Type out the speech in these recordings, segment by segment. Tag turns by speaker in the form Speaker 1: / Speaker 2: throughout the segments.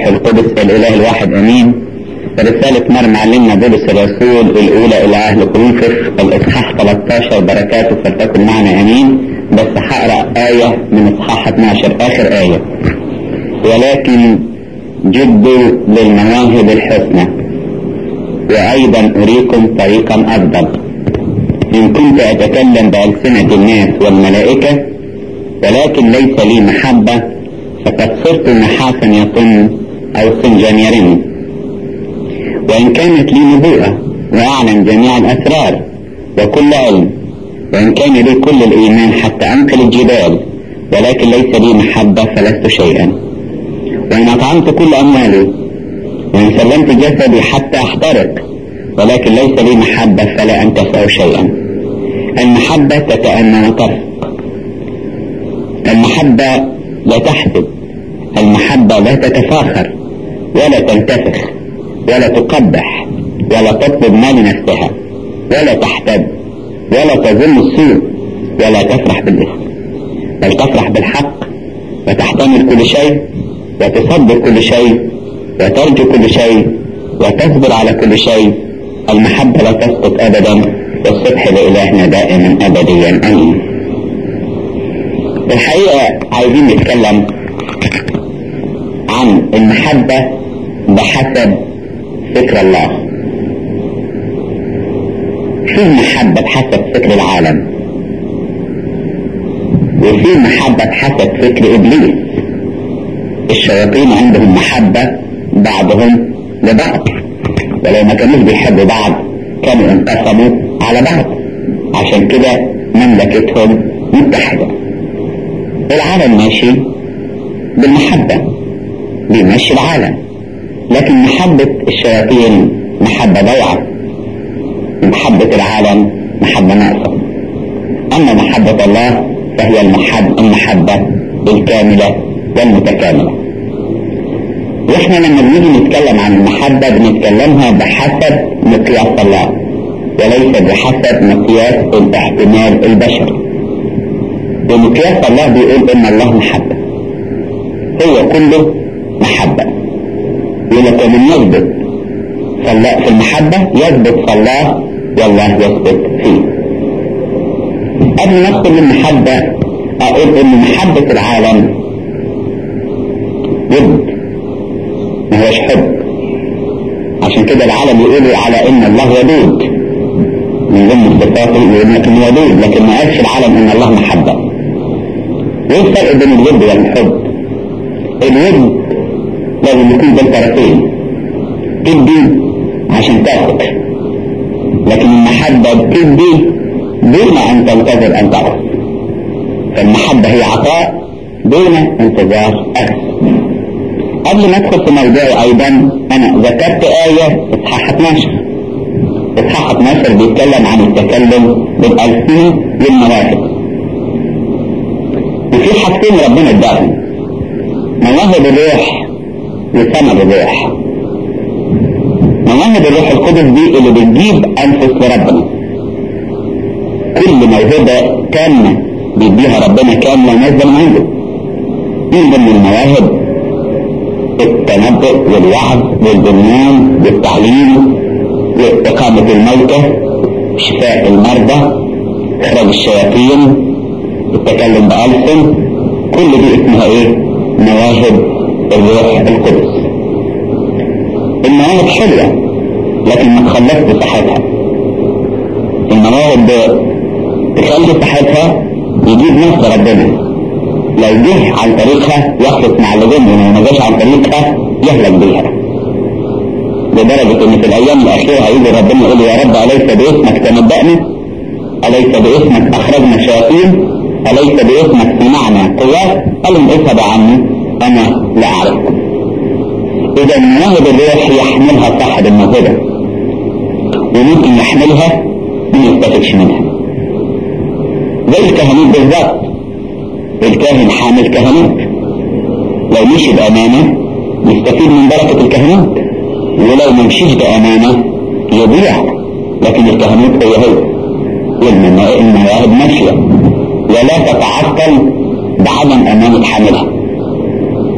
Speaker 1: والروح القدس الإله الواحد أمين رسالة مرمى علمنا بولس الرسول الأولى إلى أهل كورنثوس الإصحاح 13 بركاته فلتكن معنا أمين بس هقرأ آية من إصحاح 12 آخر آية ولكن جدوا للمواهب الحسنى وأيضا أريكم طريقا أفضل إن كنت أتكلم بألسنة الناس والملائكة ولكن ليس لي محبة فقد صرت نحاسا يطن أو سنجا يرن وإن كانت لي نبوءة وأعلم جميع الأسرار وكل علم وإن كان لي كل الإيمان حتى أنقل الجبال ولكن ليس لي محبة فلست شيئا وإن أطعمت كل أموالي وإن سلمت جسدي حتى أحترق ولكن ليس لي محبة فلا أنتفع شيئا المحبة تتأنى وترفق المحبة لا تحسد المحبة لا تتفاخر ولا تنتفخ ولا تقبح ولا تطلب ما لنفسها ولا تحتد ولا تظن السوء ولا تفرح بالإثم بل تفرح بالحق وتحتمل كل شيء وتصبر كل شيء وترجو كل شيء وتصبر على كل شيء المحبة لا تسقط أبدا والصبح لإلهنا دائما أبديا أمين الحقيقة عايزين نتكلم عن المحبة بحسب فكر الله في محبة بحسب فكر العالم وفي محبة بحسب فكر إبليس الشياطين عندهم محبة بعضهم لبعض ولو ما كانوش بيحبوا بعض كانوا انقسموا على بعض عشان كده مملكتهم متحدة العالم ماشي بالمحبة بيمشي العالم لكن محبة الشياطين محبة ضيعة محبة العالم محبة ناقصة أما محبة الله فهي المحب المحبة الكاملة والمتكاملة واحنا لما بنيجي نتكلم عن المحبة بنتكلمها بحسب مقياس الله وليس بحسب مقياس الاحتمال البشري بمقياس الله بيقول ان الله محبة هو كله محبة يقول لك ومن يثبت في المحبة يثبت في الله والله يثبت فيه قبل ما ادخل المحبة اقول ان محبة العالم ود ما هوش حب عشان كده العالم يقولوا على ان الله ودود من ضمن صفاته يقول لك انه ودود لكن ما قالش العالم ان الله محبة ايه الفرق بين الود والحب الود لازم يكون بين طرفين تدي عشان تاخد لكن المحبة بتدي دون ان تنتظر ان تاخذ فالمحبة هي عطاء دون انتظار اخذ قبل ما ادخل في موضوعي ايضا انا ذكرت آية اصحاح 12 اصحاح 12 بيتكلم عن التكلم بالالسنة والمواهب وفي حاجتين ربنا اداهم مواهب الروح وثمر الروح مواهب الروح القدس دي اللي بتجيب انفس لربنا كل موهبة كاملة بيديها ربنا كاملة نازلة من عنده من ضمن المواهب التنبؤ والوعظ والبنيان والتعليم وإقامة الموتى شفاء المرضى إخراج الشياطين التكلم بألسن كل دي اسمها ايه؟ مواهب الروح القدس المواهب حلوة لكن ما تخلصش صحتها المواهب تخلي صحتها يجيب نفس ربنا لو جه عن طريقها يخلص مع اللي جنبه ولو ما جاش عن طريقها يهلك بيها لدرجة ان في الايام الاخيرة هيجي ربنا يقول يا رب اليس باسمك تنبأنا اليس باسمك اخرجنا الشياطين اليس باسمك سمعنا قوات قال لهم اذهب عني انا لا اعرفكم اذا مواهب الروح يحملها صاحب الموهبة وممكن يحملها ما يستفدش منها زي الكهنوت بالظبط الكاهن حامل كهنوت لو مشي بأمانة يستفيد من بركة الكهنوت ولو ما مشيش بأمانة يضيع لكن الكهنوت هو هو والمواهب ماشية ولا تتعطل بعدم أمانة حاملها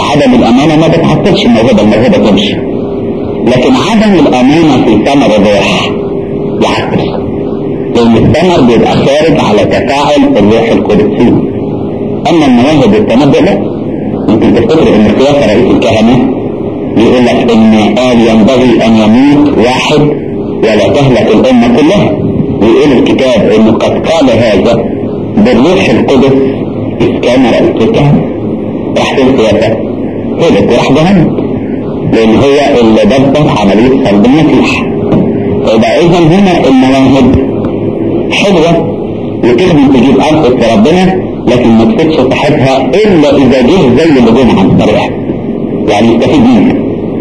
Speaker 1: عدم الامانه ما بتعطلش الموهبه الموهبه تمشي لكن عدم الامانه في ثمر الروح يعطل لان الثمر بيبقى خارج على تفاعل الروح القدس فيه اما المواهب التنبؤ لا ممكن تفتكر ان قياس رئيس الكهنه يقول لك ان قال ينبغي ان يموت واحد ولا تهلك الامه كلها ويقول الكتاب انه قد قال هذا بالروح القدس اذ كان رئيس الكهنه راح فين قياسه؟ هلك وراح جهنم لان هو اللي دبر عمليه صلب المسيح فيبقى اذا هنا المواهب حلوه وتخدم تجيب انفس لربنا لكن ما تفيدش صحتها الا اذا جه زي اللي جم عن طريقها يعني يستفيد منها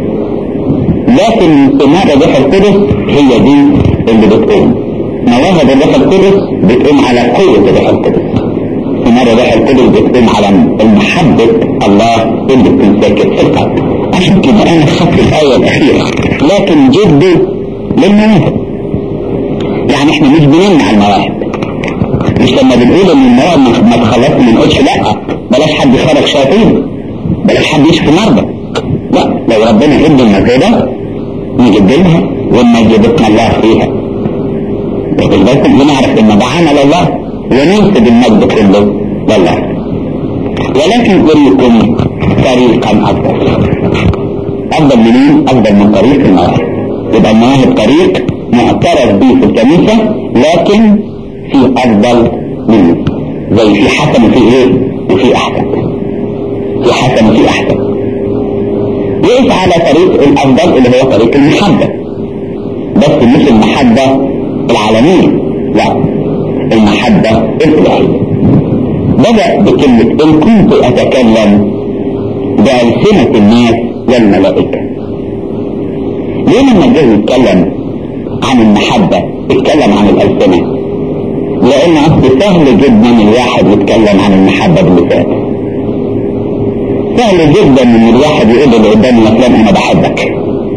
Speaker 1: لكن ثمار الروح القدس هي دي اللي بتقوم مواهب الروح القدس بتقوم على قوة الروح القدس ثمار الروح القدس بتقوم على المحبة الله اللي بتنسكت في القلب عشان كده انا خدت الآية الأخيرة لكن جدوا للمواهب يعني احنا مش بنمنع المواهب مش لما بنقول ان المواهب ما تخلص ما نقولش لا بلاش حد يخرج شياطين بلاش حد يشفي مرضى لا لو ربنا ادى الموهبه نجد لها ونجد الله فيها واخد بالكم بنعرف ان ده عمل الله وننسب المجد كله لله ولكن اريكم طريقا افضل افضل منين؟ افضل من طريق المواهب يبقى المواهب طريق معترف به في الكنيسه لكن في افضل منه زي في حسن وفي ايه؟ وفي احسن في حسن وفي احسن وقف على طريق الافضل اللي هو طريق المحبه بس مش المحبه العالميه لا المحبه الالهيه بدا بكلمه ان كنت اتكلم بألسنة الناس والملائكة ليه لما جه يتكلم عن المحبة اتكلم عن الألسنة لأن أصل سهل جدا الواحد يتكلم عن المحبة باللسان سهل جدا ان الواحد يقول اللي قدامي مثلا انا بحبك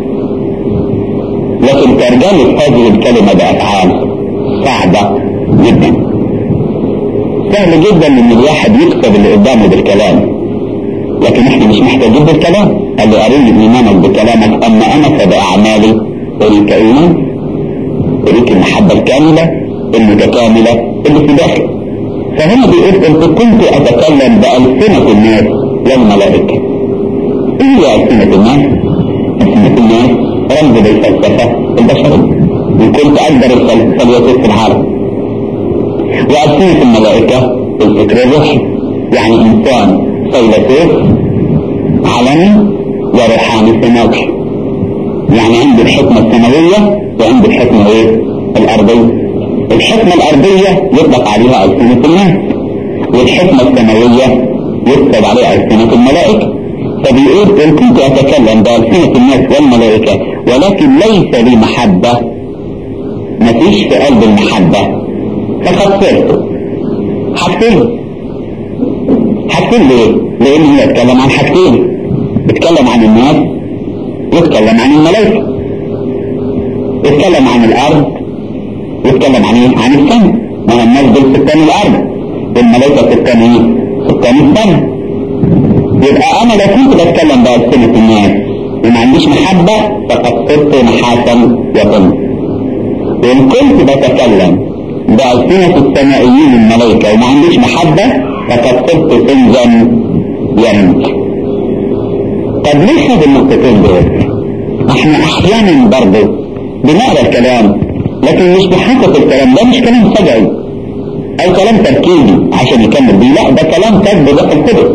Speaker 1: لكن ترجمة هذه الكلمة بأفعال صعبة جدا سهل جدا ان الواحد يكسب اللي قدامه بالكلام لكن احنا مش محتاجين بالكلام قال له اريني ايمانك بكلامك اما انا فباعمالي اريك ايمان اريك المحبة الكاملة المتكاملة اللي في داخل فهنا بيقول انت كنت اتكلم بألسنة الناس والملائكة ايه هي ألسنة الناس؟ ألسنة الناس رمز للفلسفة البشرية وكنت أكبر الفلاسفة في العالم وألسنة الملائكة الفكر الروحي يعني إنسان فيلسوف عالمي وروحاني سماوي يعني عنده الحكمة السماوية وعنده الحكمة ايه؟ الأرضية الحكمة الأرضية يطلق عليها ألسنة الناس والحكمة السماوية يكتب عليه ألسنة الملائكة فبيقول إن كنت أتكلم بألسنة الناس والملائكة ولكن ليس لي محبة مفيش في قلب المحبة فقد صرت حاجتين حاجتين ليه؟ لأن هي بتتكلم عن حاجتين بتتكلم عن الناس وتتكلم عن الملائكة يتكلم عن الأرض ويتكلم عن ايه؟ عن السماء ما هو الناس دول سكان الأرض والملائكة سكان ايه؟ سكان السماء يبقى انا لو كنت بتكلم بألسنة الناس وما عنديش محبة فقد صرت نحاسا يطن وإن كنت بتكلم بألسنة السمائيين الملائكة وما عنديش محبة فقد صرت سنجا يموت طب ليه خد النقطتين دول؟ احنا احيانا برضه بنقرا الكلام لكن مش بحقق الكلام ده مش كلام سجعي او كلام تركيبي عشان يكمل بيه لا ده كلام كذب ده الكتب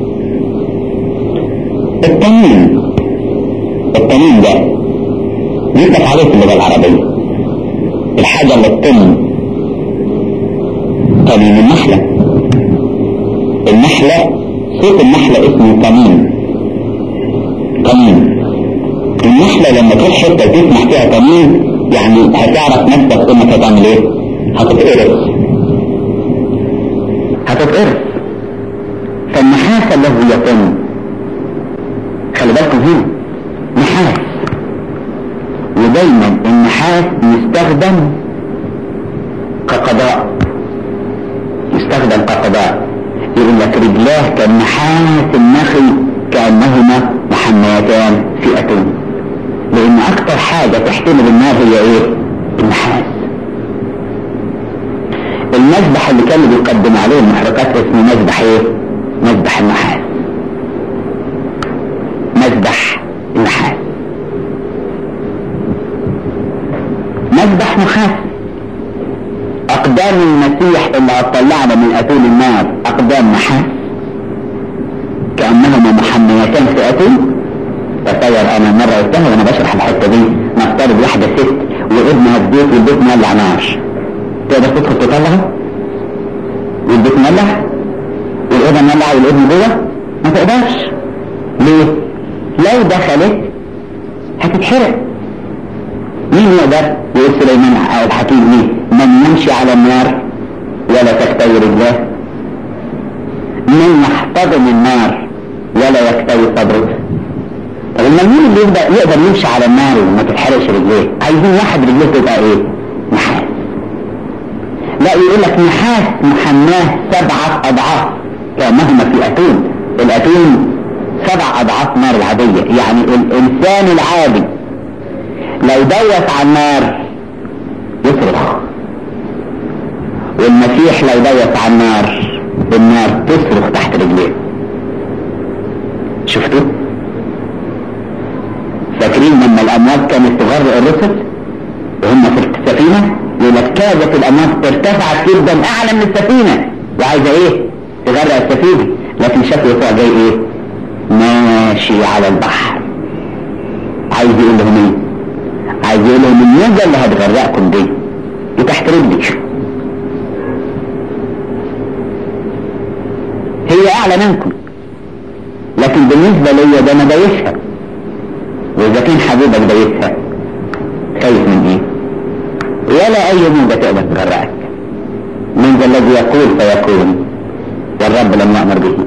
Speaker 1: التميم التميم ده بيطلق عليه في اللغه العربيه الحاجه اللي تتم تميم النحله النحله صوت النحله اسمه تميم تميم النحله لما تروح حته تسمع فيها تميم يعني هتعرف نفسك انك هتعمل ايه هتتقرص هتتقرص فالنحاس له يتم خلي بالكم هنا نحاس ودايما النحاس يستخدم كقضاء يستخدم كقضاء يقول لك رجلاه كالنحاس النخل كأنه الاتون لان اكتر حاجة تحتمل النار هي ايه النحاس المذبح اللي كانوا بيقدم عليه المحرقات اسمه مذبح ايه مذبح النحاس مذبح النحاس مذبح نحاس اقدام المسيح اللي هتطلعنا من اتون النار اقدام نحاس كانهما محميتان في اتون تصور انا مرة قلتها وانا بشرح الحتة دي نفترض واحدة ست وابنها في بيت والبيت مولع نار تقدر تدخل تطلعه والبيت مولع والابن مولع والابن جوه ما تقدرش ليه لو دخلت هتتحرق مين يقدر يقول سليمان الحكيم ليه من يمشي على النار ولا تكتوي رجلاه من يحتضن النار ولا يكتوي صدره طب امال مين اللي يقدر يقدر يمشي على النار وما تتحرقش رجليه عايزين واحد رجليه تبقى ايه نحاس لا يقول لك نحاس محماه سبعة اضعاف كانهما في اتون الاتون سبع اضعاف نار العادية يعني الانسان العادي لو دوت على النار يصرخ والمسيح لو دوت على النار النار تصرخ تحت رجليه شفتوا فاكرين لما الامواج كانت تغرق الرسل وهم في السفينة يقول لك كادت الامواج ارتفعت جدا اعلى من السفينة وعايزة ايه تغرق السفينة لكن شافوا يسوع جاي ايه ماشي على البحر عايز يقول لهم ايه عايز يقول لهم الموجة اللي هتغرقكم دي دي تحت رجلك هي اعلى منكم لكن بالنسبة ليا ده انا دايسها واذا كان حبيبك دايسها خايف من ايه ولا اي موجة تقدر تغرقك من ذا الذي يقول فيكون والرب لم يأمر به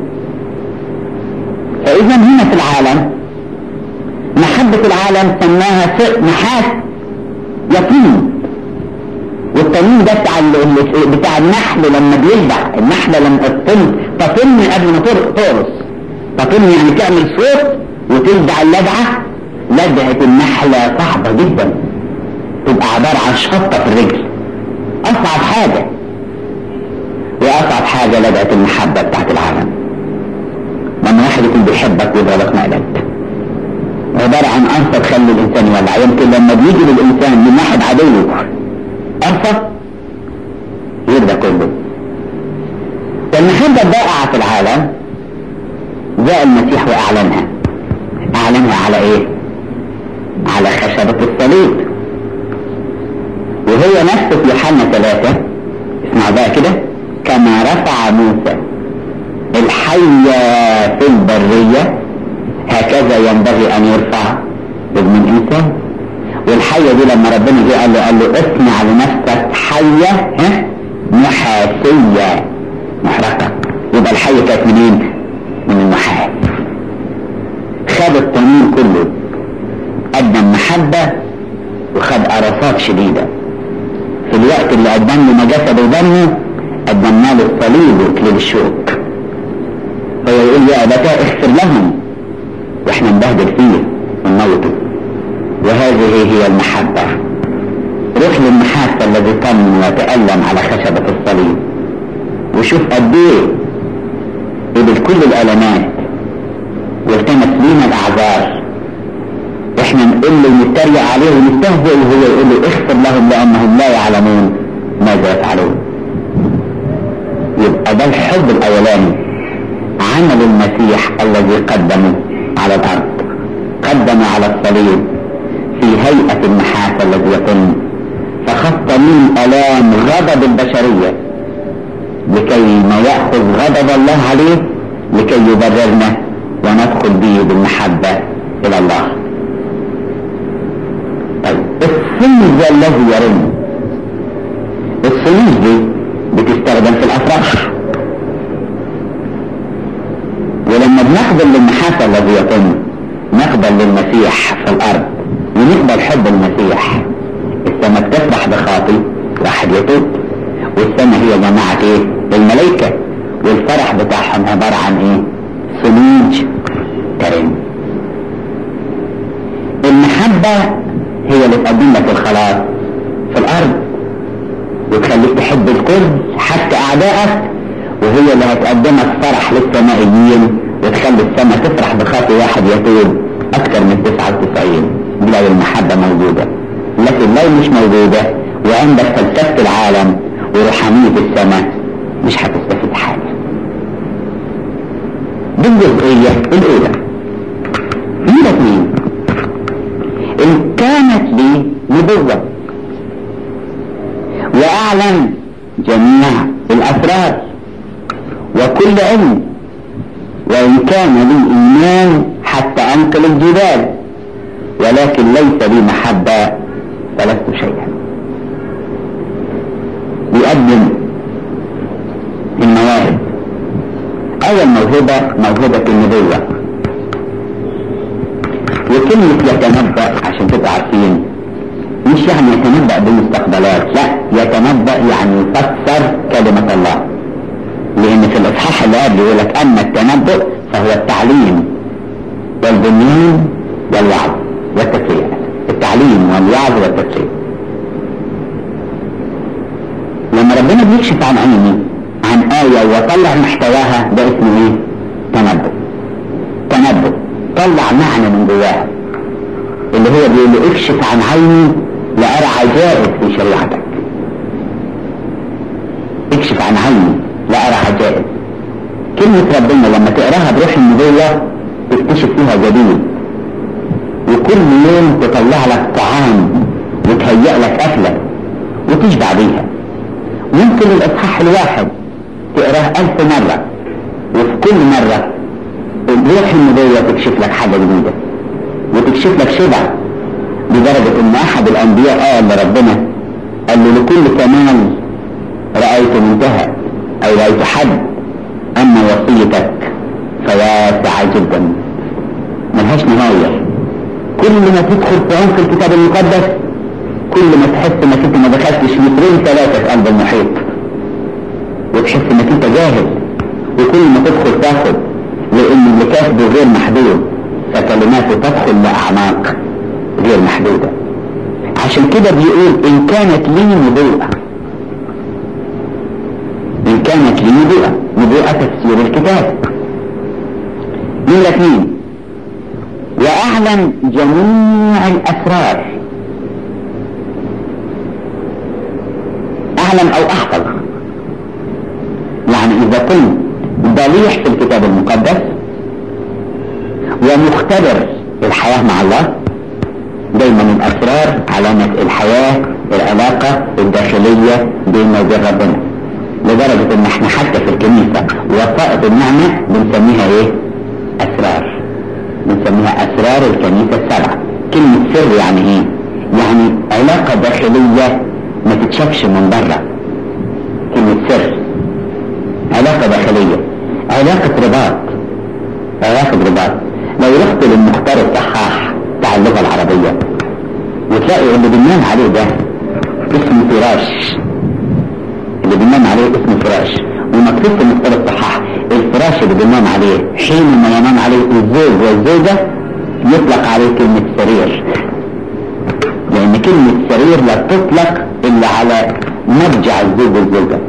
Speaker 1: فاذا هنا في العالم محبة العالم سماها نحاس يقين والتنين ده بتاع بتاع النحل لما بيذبح النحلة لما تطن تطن قبل ما تقرص تطن يعني تعمل صوت وتلدع اللدعة لدعة النحلة صعبة جدا تبقى عبارة عن شطة في الرجل أصعب حاجة وأصعب حاجة لدعة المحبة بتاعت العالم لما واحد يكون بيحبك ويضربك مقلب عبارة عن أنفة تخلي الإنسان يولع يمكن لما بيجي للإنسان من واحد عدو أنفة يرضى كله والمحبة البائعة في العالم جاء المسيح وأعلنها أعلنها على إيه؟ على خشبة الصليب وهي نفسه في يوحنا ثلاثة اسمع بقى كده كما رفع موسى الحية في البرية هكذا ينبغي ان يرفع ابن الانسان والحية دي لما ربنا جه قال له قال له اصنع لنفسك حية ها نحاسية محرقة يبقى الحية كانت منين؟ من النحاس خد التنين كله قدم محبة وخد قرصات شديدة في الوقت اللي قدم له جسده ودمه قدمنا له الصليب واكليل الشوك هو يقول يا ابتاء اغفر لهم واحنا نبهدل فيه ونموته وهذه هي المحبة روح للنحاس الذي طم وتألم على خشبة الصليب وشوف قد ايه قبل كل الالمات والتمس لينا الاعذار احنا نقول له نتريق عليه ونستهزئ وهو يقول له اغفر لهم لانهم لا يعلمون ماذا يفعلون يبقى ده الحب الاولاني عمل المسيح الذي قدمه على الارض قدم على الصليب في هيئة النحاس الذي يتم فخط من الام غضب البشرية لكي ما يأخذ غضب الله عليه لكي يبررنا وندخل به بالمحبة الى الله طيب الصليب الذي يرن الصليب دي بتستخدم في الافراح ولما بنقبل للنحاس الذي يتم نقبل للمسيح في الارض ونقبل حب المسيح السماء بتفرح بخاطي واحد يتوب والسماء هي جماعة ايه الملائكة والفرح بتاعهم عبارة عن ايه صليج ترن المحبة هي اللي تقدم لك الخلاص في الارض وتخليك تحب الكل حتى اعدائك وهي اللي هتقدمك فرح للسمائيين وتخلي السماء تفرح بخاطر واحد يتوب اكثر من 99 دي لو المحبة موجودة لكن لو مش موجودة وعندك فلسفة العالم وروحانية السماء مش هتستفيد حاجة دي الجزئية الأولى نمرة اثنين إن كانت لي نبوة وأعلم جميع الأسرار وكل علم وإن كان لي إيمان حتى أنقل الجبال ولكن ليس لي محبة فلست شيئا يقدم المواهب أول موهبة موهبة النبوة وكلمة يتنبأ عشان تبقوا عارفين مش يعني يتنبأ بالمستقبلات لا يتنبأ يعني يفسر كلمة الله لأن في الإصحاح اللي قبل يقول لك أما التنبؤ فهو التعليم والبنيان والوعظ والتسلية التعليم والوعظ والتسلية لما ربنا بيكشف عن عيني عن آية وطلع محتواها ده اسمه ايه؟ تنبؤ تنبؤ طلع معنى من جواها اللي هو بيقول له اكشف عن عيني لأرى عجائب في شريعتك اكشف عن عيني لأرى عجائب كلمة ربنا لما تقراها بروح النبوة تكتشف فيها جديد وكل يوم تطلع لك طعام وتهيأ لك أكلة وتشبع بيها ممكن الإصحاح الواحد تقراه ألف مرة وفي كل مرة روح النبوة تكشف لك حاجة جديدة وتكشف لك شبع لدرجة ان احد الانبياء قال لربنا قال له لكل كمال رأيت منتهى او رأيت حد اما وصيتك فواسعة جدا ملهاش نهاية كل ما تدخل في عمق الكتاب المقدس كل ما تحس انك انت ما دخلتش مترين ثلاثة في قلب المحيط وتحس انك انت جاهز وكل ما تدخل تاخد لان اللي كاتبه غير محدود فكلماته تدخل لاعماق غير محدودة عشان كده بيقول ان كانت لي نبوءة ان كانت لي نبوءة نبوءة تفسير الكتاب نمرة اثنين واعلم جميع الاسرار اعلم او احفظ يعني اذا كنت ضليع في الكتاب المقدس ومختبر الحياة مع الله دايما الاسرار علامة الحياة العلاقة الداخلية بيننا وبين ربنا لدرجة ان احنا حتى في الكنيسة وسائط النعمة بنسميها ايه اسرار بنسميها اسرار الكنيسة السبعة كلمة سر يعني ايه يعني علاقة داخلية ما تتشافش من بره كلمة سر علاقة داخلية علاقة رباط علاقة رباط لو رحت للمختار الصحاح بتاع اللغة العربية وتلاقي اللي بننام عليه ده اسمه فراش اللي بننام عليه اسمه فراش ومكتوب في المختار الصحاح الفراش اللي بننام عليه حينما ينام عليه الزوج والزوجة يطلق عليه كلمة سرير لأن كلمة سرير لا تطلق إلا على مرجع الزوج والزوجة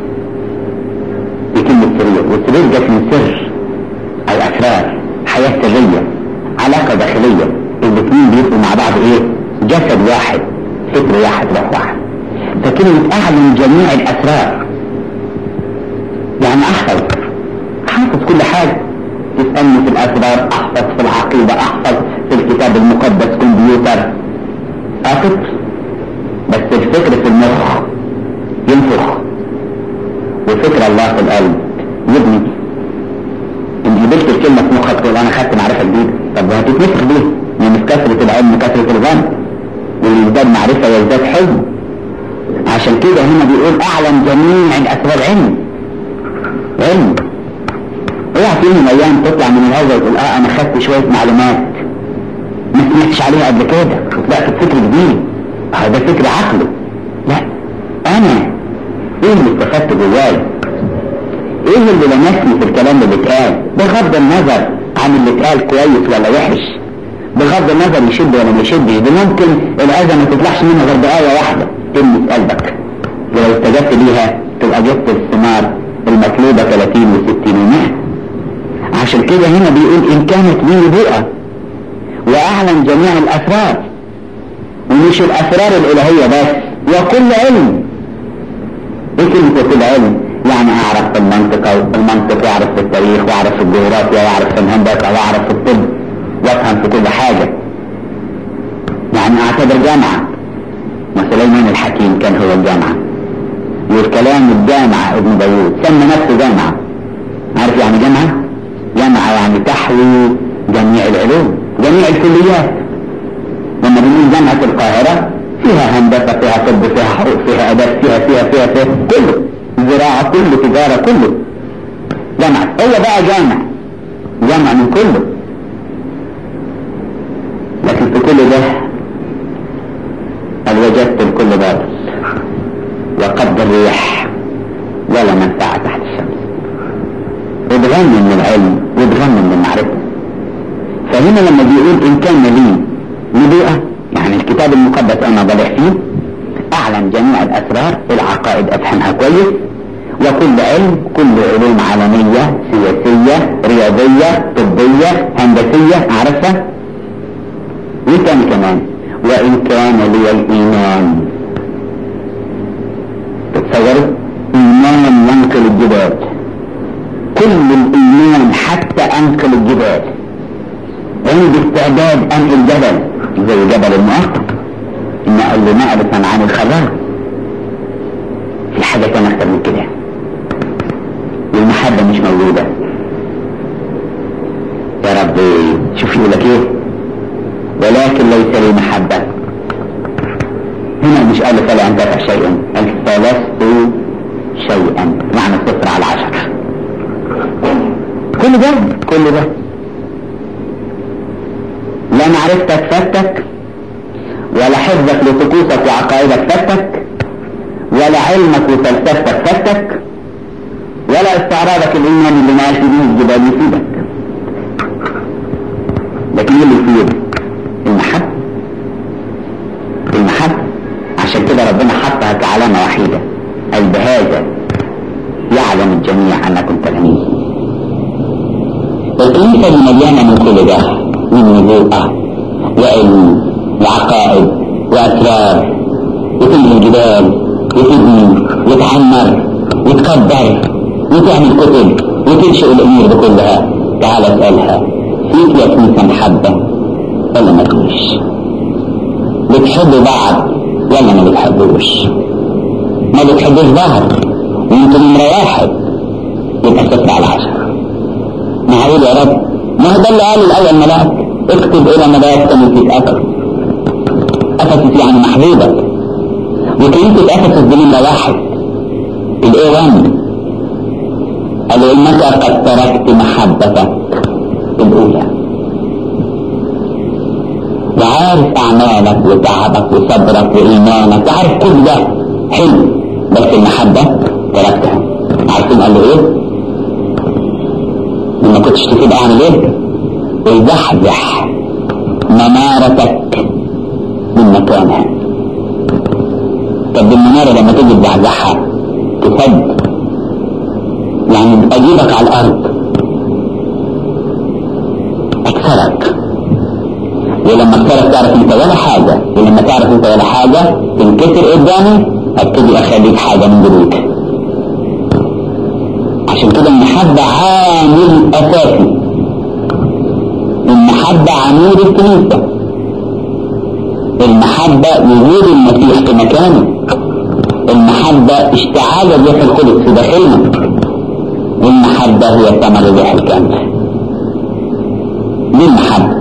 Speaker 1: دي كلمة سرير والسرير ده اسمه سر أو أسرار حياة سرية علاقة داخلية الاثنين بيبقوا مع بعض ايه جسد واحد فكر واحد روح واحد فكلمة اعلم جميع الاسرار يعني احفظ احفظ كل حاجة تسألني في الاسرار احفظ في العقيدة احفظ في الكتاب المقدس كمبيوتر احفظ بس الفكر في المخ ينفخ وفكر الله في القلب يبني ان قبلت الكلمة في مخك تقول انا خدت معرفة جديدة طب هتتنفخ بيه يعني في كثرة العلم كثرة الظن واللي يزداد معرفة يزداد حلم عشان كده هنا بيقول اعلم جميع الاسرار علم علم اوعى في يوم من الايام تطلع من الهواء وتقول اه انا خدت شوية معلومات ما سمعتش عليها قبل كده وطلعت بفكر جديد هذا فكر عقله لا انا ايه اللي استفدت جوايا ايه اللي لمسني في الكلام اللي اتقال بغض النظر عن اللي اتقال كويس ولا وحش بغض النظر يشد ولا ما يشدش ده ممكن الأذى ما تطلعش منها غير بآية واحدة تلمس قلبك ولو استجبت ليها تبقى جبت الثمار المطلوبة 30 و60 و100 عشان كده هنا بيقول إن كانت لي نبوءة وأعلم جميع الأسرار ومش الأسرار الإلهية بس وكل علم إيه كلمة كل علم؟ يعني أعرف في المنطقة المنطق وأعرف في التاريخ وأعرف في الجغرافيا وأعرف في الهندسة وأعرف في الطب وأفهم في كل حاجة يعني أعتبر جامعة وسليمان الحكيم كان هو الجامعة والكلام الجامعة ابن داوود سمى نفسه جامعة عارف يعني جامعة؟ جامعة يعني تحوي جميع العلوم جميع الكليات لما بنقول جامعة القاهرة فيها هندسة فيها طب فيها حقوق فيها آداب فيها فيها فيها فيها كله زراعة كله تجارة كله جامعة هو بقى جامع جامع من كله لكن في كل ده قد وجدت الكل باطل وقد الريح ولا منفعة تحت الشمس اتغنى من العلم واتغنى من المعرفة فهنا لما بيقول إن كان لي نبوءة يعني الكتاب المقدس أنا ضلع فيه أعلم جميع الأسرار العقائد أفهمها كويس وكل علم كل علوم عالمية سياسية رياضية طبية هندسية أعرفها وكان كمان وإن كان لي الإيمان تتصوروا إيمان ينقل الجبال كل الإيمان حتى أنقل الجبال عندي استعداد أنقل جبل زي جبل المؤقت إن أقل نقلة عن الخبر في حاجة تانية أكتر من كده والمحبة مش موجودة يا رب شوف يقول لك ايه ولكن ليس لي محبة هنا مش قال فلا انتفع شيئا قال فلست شيئا معنى صفر على عشرة كل ده كل ده لا معرفتك فاتك ولا حفظك لطقوسك وعقائدك فاتك ولا علمك وفلسفتك فاتك ولا استعراضك الايماني اللي ماشي بيه الجبال يفيدك لكن اللي يفيد المحبة المحبة عشان كده ربنا حطها كعلامة وحيدة أي بهذا يعلم الجميع أنكم تلاميذ الكنيسة اللي مليانة من كل ده من نبوءة وعلم وعقائد وأسرار وتملي الجبال وتبني وتعمر وتكبر وتعمل كتب وتنشئ الأمور دي كلها تعال اسألها فيك يا كنيسة محبة ولا ما فيش بتحبوا بعض ولا ما بتحبوش ما بتحبوش بعض وانتوا نمرة واحد يبقى صفر على عشرة معقول يا رب ما هو ده اللي قال الأول ملاك اكتب إلى ملاك كنيسة أفسس أفسس يعني محبوبة وكنيسة أفسس دي نمرة واحد الإيه 1 قالوا إنك قد تركت محبتك الأولى وعارف أعمالك وتعبك وصبرك وإيمانك وعارف كل ده حلو بس المحبة تركتها عارفين قال له إيه؟ لما كنتش تفيد أعمل إيه؟ ازحزح منارتك من مكانها طب المنارة لما تيجي تزحزحها تسد يعني اجيبك على الارض اكسرك ولما اكسرك تعرف انت ولا حاجة ولما تعرف انت ولا حاجة تنكسر قدامي ابتدي اخليك حاجة من جديد عشان كده المحبة عامل اساسي المحبة عمود الكنيسة المحبة وجود المسيح في مكانه المحبة اشتعال الروح القدس في داخلنا المحبة هي ثمر الروح الكامل دي المحبة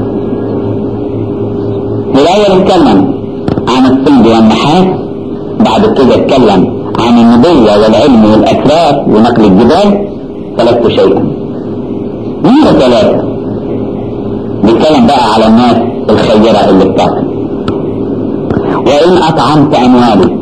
Speaker 1: الأول اتكلم عن الصلب والنحاس بعد كده اتكلم عن النبوة والعلم والأسرار ونقل الجبال ثلاثة شيئا نمرة ثلاثة بيتكلم بقى على الناس الخيرة اللي بتاكل وإن أطعمت أموالي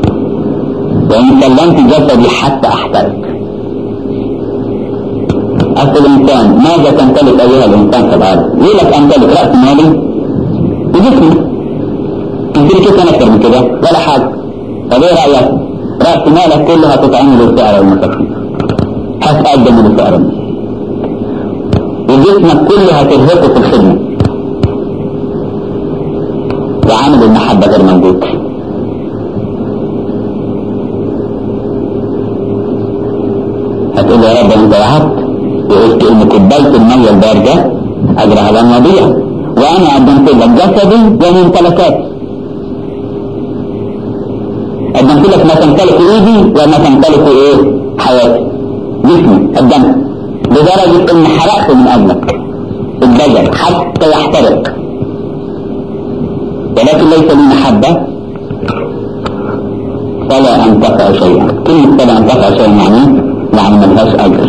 Speaker 1: وإن سلمت جسدي حتى أحترق أصل الإنسان ماذا تمتلك أيها الإنسان في الأرض؟ يقول لك أمتلك رأس مالي وجسمي تمتلك كيف أكثر من كده ولا حاجة طب إيه رأيك؟ رأس مالك كلها تطعمه للفقراء والمساكين هتقدم للفقراء وجسمك كله هترهقه في الخدمة وعامل المحبة غير موجود هتقول يا رب انت وعدت وقلت ان كوبايه الميه البارده اجرها لن يضيع وانا قدمت لك جسدي وممتلكاتي قدمت لك ما تمتلك ايدي وما تمتلك ايه حياتي جسمي قدمت لدرجه ان حرقت من اجلك الدجل حتى يحترق ولكن ليس لي محبه فلا انتفع شيئا كلمه فلا انتفع شيئا يعني يعني ملهاش اجر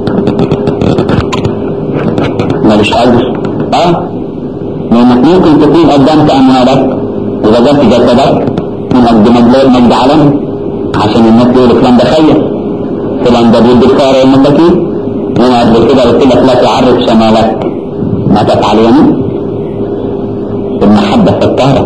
Speaker 1: ملهاش اجر اه لانك ممكن تكون قدمت اموالك وبذلت جسدك من اجل مجد مجد عالمي عشان الناس يقولوا فلان ده خير فلان ده بيدي الفقراء والمساكين وانا قبل كده قلت لك لا تعرف شمالك ما تفعل يمين المحبه ستاره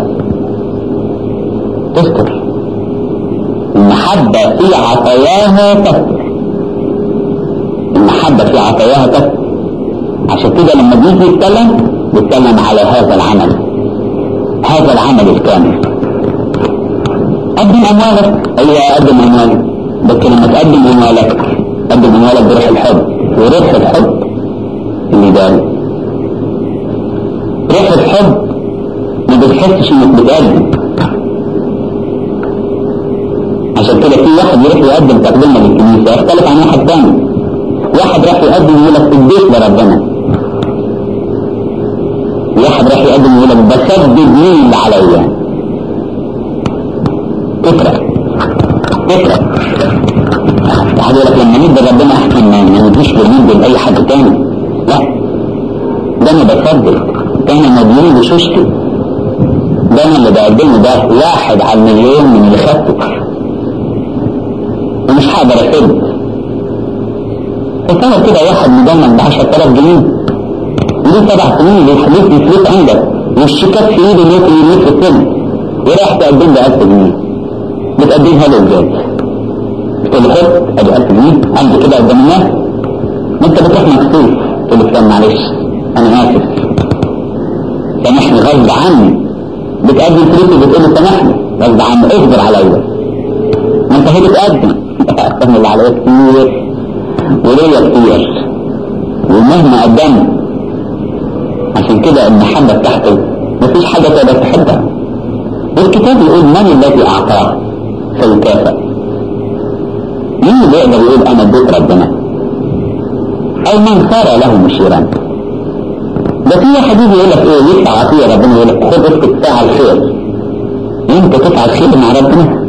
Speaker 1: تستر المحبه في عطاياها تستر المحبة في عطاياها تكفي عشان كده لما بيجي يتكلم بيتكلم على هذا العمل هذا العمل الكامل قدم أموالك أيوة قدم أموالك بس لما تقدم أموالك قدم أموالك بروح الحب وروح الحب اللي ده روح الحب ما بتحسش انك بتقدم عشان كده في واحد يروح يقدم تقدمه للكنيسه يختلف عن واحد تاني واحد راح يقدم يقول لك اديت لربنا واحد راح يقدم يقول لك بسدد مين اللي عليا فكرة فكرة واحد يقول لك لما ندي ربنا احسن ما نديش بالمد لاي حد تاني لا ده انا بسدد ده انا مديون بشوشتي ده انا اللي بقدمه ده واحد على المليون من اللي خدته ومش هقدر اسد تصور كده واحد مجمد ب 10000 جنيه ليه سبع سنين ليه فلوس عندك والشيكات في ايده ممكن يموت في السن وراح تقدم له 1000 جنيه بتقدمها له ازاي؟ تقول له خد ادي 1000 جنيه عندي كده قدام الناس ما انت بتروح مكسوف تقول له فلان معلش انا اسف سامحني غصب عني بتقدم فلوس وبتقول له سامحني غصب عني اصبر عليا ما انت هي بتقدم اقدم اللي عليا كتير وليا كتير ومهما قدمت عشان كده المحبة بتاعته مفيش حاجة تقدر تحبها والكتاب يقول من الذي أعطاه فيكافئ مين اللي يقدر يقول أنا اديت ربنا أو من صار له مشيرا ده في واحد يجي يقول لك ايه يدفع عطيه ربنا يقول لك خد اسكت فعل خير انت تفعل خير مع ربنا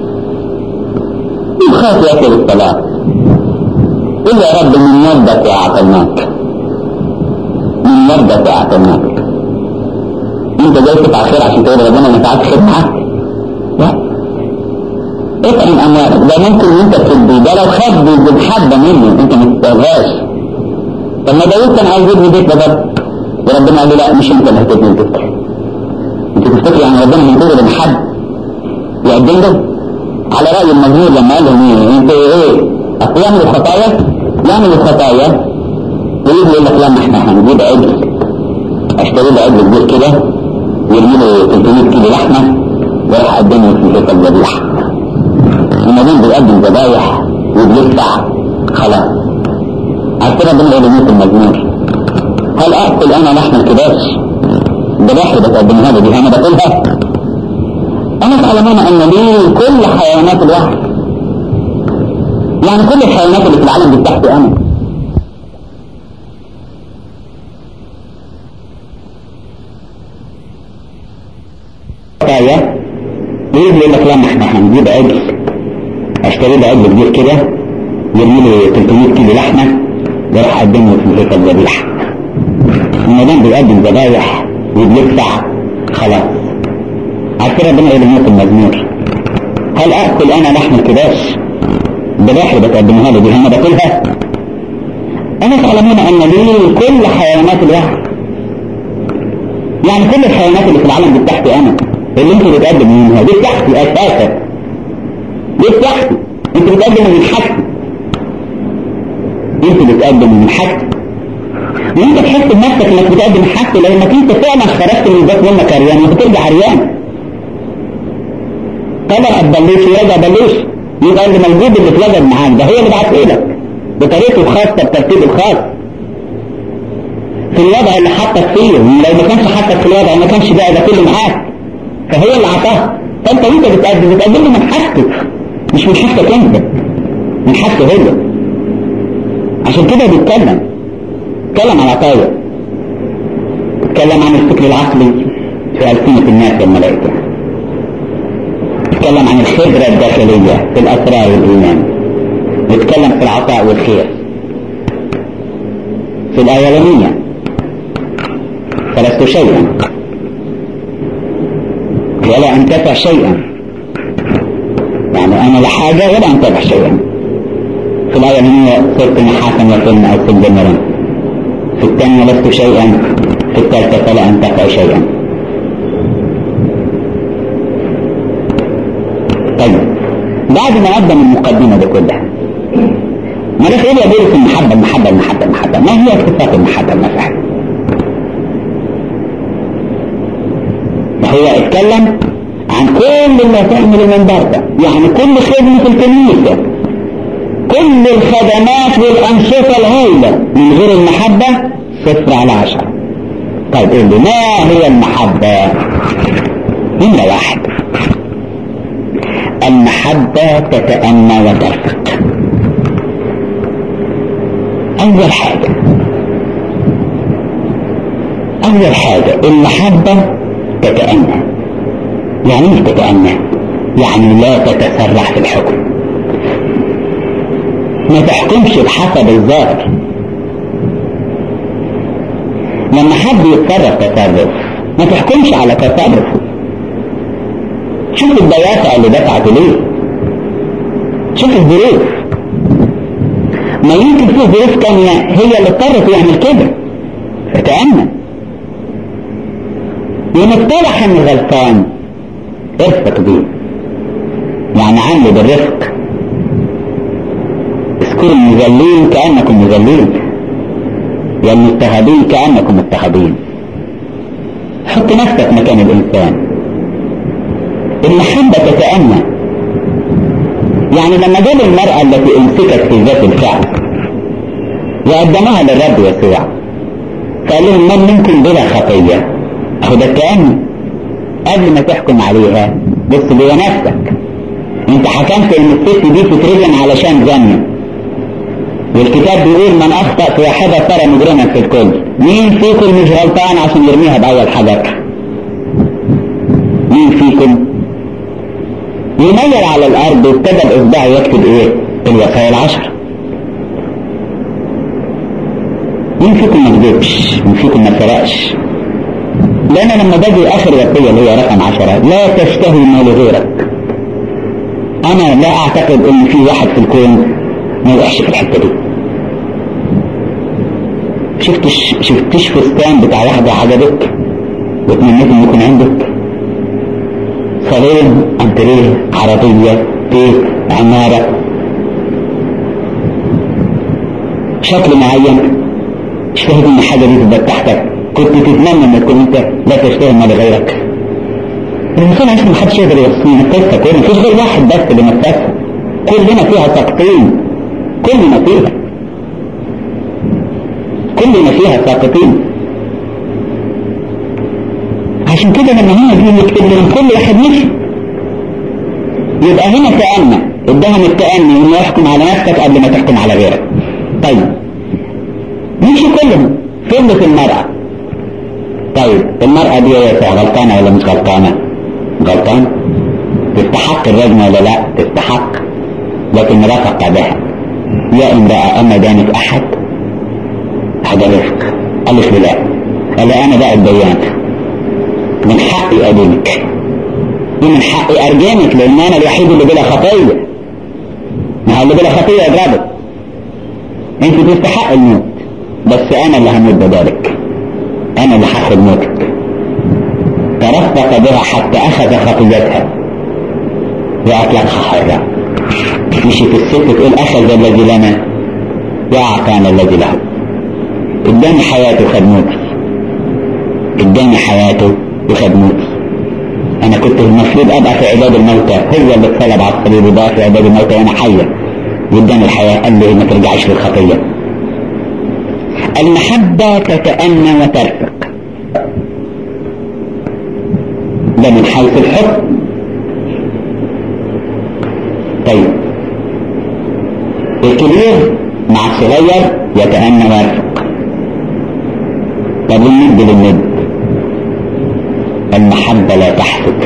Speaker 1: يخاف ياكل الصلاه قل يا رب من يدك اعطيناك من يدك اعطيناك انت جاي تفعل خير عشان تقول ربنا انا فعلت خير معاك لا اطعم اموالك ده ممكن انت تدي ده لو خد بمحبه مني انت ما تستاهلهاش طب ما داوود كان عايز يبني بيت لبر وربنا قال له لا مش انت اللي هتبني البيت انت تفتكر يعني ربنا من كل بمحب يقدم له على راي المزمور لما قال لهم ايه انت ايه اصل يعمل الخطايا يعمل الخطايا ويجي يقول لك لا ما احنا هنجيب عجل اشتري له عجل كبير كده ويرمي له 300 كيلو لحمه وراح اقدمه في هيكل ذبيحه المدين بيقدم ذبايح وبيدفع خلاص عشان ربنا يقول لي المزمور هل اكل انا لحم الكباش ذبائح بتقدمها لي دي انا باكلها انا تعلمون ان لي كل حيوانات الوحي يعني كل الحيوانات اللي في العالم دي بتاعتي انا آية يجي يقول لك لا ما احنا هنجيب عجل اشتري له عجل كبير كده يرمي له 300 كيلو لحمه وراح اقدمه في هيكل ذبيحه المدام بيقدم ذبايح وبيدفع خلاص عارفين ربنا يقول لنا في المزمور هل اكل انا لحم الكباش ذبائح اللي بتقدمها له دي انا باكلها أنا تعلمون أن لي كل حيوانات الوحي يعني كل الحيوانات اللي في العالم دي بتاعتي أنا اللي أنت بتقدم منها دي بتاعتي أساسا دي بتاعتي أنت بتقدم من حاجتي أنت بتقدم من حاجتي وأنت تحس بنفسك إنك بتقدم حاجتي لأنك أنت فعلا خرجت من ذات منك عريان وبترجع عريان طلع البلوش ورجع بلوش يبقى اللي موجود اللي اتوجد معاك ده هو اللي بعته لك بطريقته الخاصة بترتيبه الخاص في الوضع اللي حطك فيه لو ما كانش حطك في الوضع ما كانش بقى ده كله معاك فهو اللي عطاه فانت وانت بتقدم بتقدم له من حاجته مش من حاجتك انت من حاجته هو عشان كده بيتكلم بيتكلم عن عطايا بيتكلم عن الفكر العقلي في ألسنة الناس والملائكة بيتكلم عن الخبرة الداخلية في الأسرار والإيمان بيتكلم في العطاء والخير في الأولانية فلست شيئا ولا أنتفع شيئا يعني أنا لا حاجة ولا أنتفع شيئا في الأولانية صرت نحاسا وكلمة أو سجنرا في الثانية لست شيئا في الثالثة فلا أنتفع شيئا طيب بعد ما قدم المقدمة دي كلها ما ده يقول يا بولس المحبة المحبة المحبة المحبة ما هي صفات المحبة المفعول فهو اتكلم عن كل ما تعمل من برده يعني كل خدمة الكنيسة كل الخدمات والأنشطة الهائلة من غير المحبة صفر على عشرة طيب قول لي ما هي المحبة نمرة واحد المحبة تتأنى وترفق أول حاجة أول حاجة المحبة تتأنى يعني ايه تتأنى يعني لا تتسرع في الحكم ما تحكمش بحسب الظاهر لما حد يتصرف تصرف ما تحكمش على تصرفه شوف الدوافع اللي دفعته ليه شوف الظروف ما يمكن في ظروف تانية هي اللي اضطرت يعمل كده فتأمن وإن اصطلح انه غلطان ارفق بيه يعني عامله بالرفق اذكروا المذلين كأنكم مذلين والمضطهدين كأنكم مضطهدين حط نفسك مكان الإنسان المحبة تتأنى يعني لما جاب المرأة التي امسكت في ذات الفعل وقدمها للرب يسوع فقال لهم من منكم بلا خطية اهو ده التأني قبل ما تحكم عليها بص جوه نفسك انت حكمت ان الست دي تترجم علشان زنة والكتاب بيقول من اخطأ في واحدة صار مجرما في الكل مين فيكم مش غلطان عشان يرميها بأول حجر مين فيكم يميل على الارض وابتدى باصبعه يكتب ايه الوصايا العشر مين فيكم ما كذبش مين فيكم ما سرقش لان لما باجي اخر وصيه اللي هي رقم عشرة لا تشتهي ما لغيرك انا لا اعتقد ان في واحد في الكون ما يوقعش في الحته دي شفتش شفتش فستان بتاع واحده عجبك وتمنيت انه يكون عندك صالون انتريه عربية بيت عمارة شكل معين اشتهد ان حاجة دي تبقى تحتك كنت تتمنى ان تكون انت لا تشتهي ما لغيرك الانسان عشان ما حدش يقدر يوصلنا نفسك كله مفيش غير واحد بس اللي نفسها كلنا فيها ساقطين كلنا فيها كلنا فيها ساقطين عشان كده لما هنا دي يكتب لهم كل واحد مشي يبقى هنا تأنى ادهم التأني انه يحكم على نفسك قبل ما تحكم على غيرك طيب مشي كلهم فضلت المرأة طيب المرأة دي يا غلطانة ولا مش غلطانة غلطانة تستحق الرجم ولا لا تستحق لكن رفق بها يا امرأة أما دانك أحد هذا رفق قالت له لا قال أنا بقى الديان من حقي أدينك ومن حقي أرجمك لأن أنا الوحيد اللي بلا خطية ما هو اللي بلا خطية يضربك أنت تستحق الموت بس انا اللي هموت بدالك انا اللي هاخد موتك ترفق بها حتى اخذ خطيتها واطلقها حرة مشيت الست تقول اخذ الذي لنا واعطانا الذي له اداني حياته وخد موتي اداني حياته وخد موتي انا كنت المفروض ابقى في عباد الموتى هو اللي اتصلب على الصليب وبقى في عباد الموتى وانا حيه واداني الحياه قال لي ما ترجعش للخطيه المحبه تتأنى وترفق ده من حيث الحب طيب الكبير مع الصغير يتأنى ويرفق طب والند للند المحبة لا تحسد